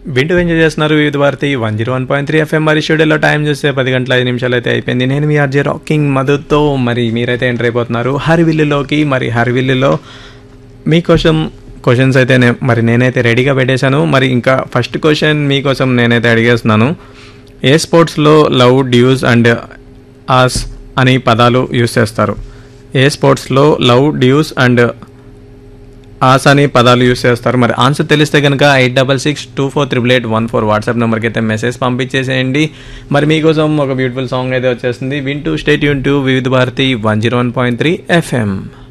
వింటూ ఎంజాయ్ చేస్తున్నారు Vividh Bharati one zero one point three FM మరి స్టూడియోలో టైం చూస్తే పది గంటల ఐదు నిమిషాలు అయితే అయిపోయింది నేను మీ ఆర్జే రాకింగ్ మధుతో మరి మీరైతే ఎంటర్ అయిపోతున్నారు హరివిల్లులోకి మరి హరివిల్లులో మీకోసం క్వశ్చన్స్ అయితే నే- మరి నేనైతే రెడీగా పెట్టేశాను మరి ఇంకా ఫస్ట్ క్వశ్చన్ మీకోసం నేనైతే అడిగేస్తున్నాను ఏ స్పోర్ట్స్లో లవ్ డ్యూస్ అండ్ ఆస్ అని పదాలు యూస్ చేస్తారు ఏ స్పోర్ట్స్లో లవ్ డ్యూస్ అండ్ ఆస్ అని పదాలు యూస్ చేస్తారు మరి ఆన్సర్ తెలిస్తే కనుక eight double six two four triple eight one four WhatsApp నెంబర్కి అయితే మెసేజ్ పంపించేసేయండి మరి మీకోసం ఒక బ్యూటిఫుల్ సాంగ్ అయితే వచ్చేస్తుంది వింటూ స్టేట్ యూన్ to Vividh Bharati one zero one point three FM